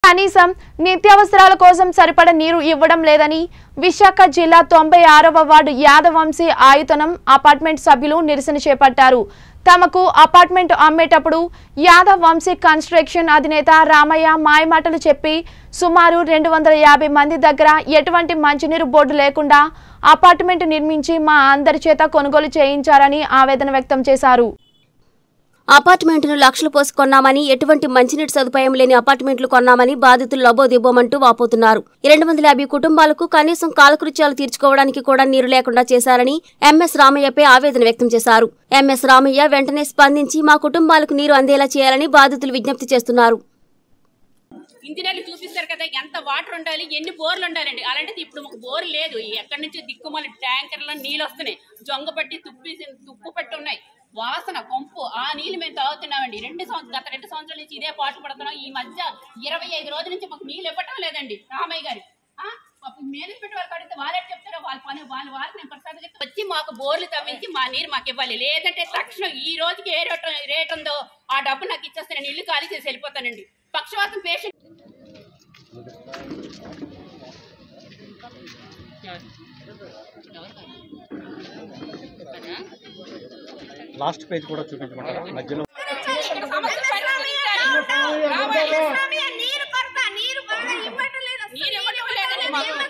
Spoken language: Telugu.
కనీసం నిత్యావసరాల కోసం సరిపడ నీరు ఇవ్వడం లేదని విశాఖ జిల్లా తొంభై ఆరవ వార్డు యాదవంశీ ఆయుతనం అపార్ట్మెంట్ సభ్యులు నిరసన చేపట్టారు తమకు అపార్ట్మెంట్ అమ్మేటప్పుడు యాదవ్ వంశీ కన్స్ట్రక్షన్ అధినేత రామయ్య మాయమాటలు చెప్పి సుమారు రెండు వందల యాభై మంది దగ్గర ఎటువంటి మంచినీరు బోర్డు లేకుండా అపార్ట్మెంట్ నిర్మించి మా అందరి చేత కొనుగోలు చేయించారని ఆవేదన వ్యక్తం చేశారు అపార్ట్మెంట్ను లక్షలు పోసి కొన్నామని ఎటువంటి మంచినీటి సదుపాయం లేని అపార్ట్మెంట్లు కొన్నామని బాధితులు లబోదిబ్బోమంటూ వాపోతున్నారు రెండు వందల యాభై కుటుంబాలకు కనీసం కాలకృత్యాలు తీర్చుకోవడానికి కూడా నీరు లేకుండా చేశారని ఎంఎస్ రామయ్యపై ఆవేదన వ్యక్తం చేశారు ఎంఎస్ రామయ్య వెంటనే స్పందించి మా కుటుంబాలకు నీరు అందేలా చేయాలని బాధితులు విజ్ఞప్తి చేస్తున్నారు ఇంజనీర్లు చూపిస్తారు కదా ఎంత వాటర్ ఉండాలి ఎన్ని బోర్లు ఉండాలండి అలాంటిది ఇప్పుడు మాకు బోర్ లేదు ఎక్కడి నుంచి దిక్కుమల ట్యాంకర్లో నీళ్ళు వస్తున్నాయి జొంగ పట్టి తుప్పి తుప్పు పట్టి ఉన్నాయి వాసన కొంపు ఆ నీళ్ళు మేము తాగుతున్నామండి రెండు సంవత్సరం గత రెండు సంవత్సరాల నుంచి ఇదే పాటలు పడుతున్నాం ఈ మధ్య ఇరవై ఐదు రోజుల నుంచి మాకు నీళ్ళు ఇవ్వటం లేదండి రామయ్య గారు ఆ, పాపం మేనేజ్మెంట్ వాళ్ళు అడిగితే వాళ్ళే చెప్తారో వాళ్ళ పని వాళ్ళ వారికి నేను ప్రసాద్ చెప్తే వచ్చి మాకు బోర్లు తవ్వించి మా నీరు మాకు ఇవ్వాలి లేదంటే తక్షణం ఈ రోజుకి ఏ రేట్ రేట్ ఉందో ఆ డబ్బు నాకు ఇచ్చేస్తే నేను ఇల్లు ఖాళీ చేసి వెళ్ళిపోతానండి పక్షవాతం పేషెంట్ లాస్ట్ పేజ్ కూడా చూపించమంటారా మధ్యలో ఇక్కడ సమస్య పరిష్కరించాలి. రావాలి. నీరు కొరత నీరు బాగా ఇవ్వటం లేదు అసలు. నీరు ఇవ్వడం లేదండి మాకు.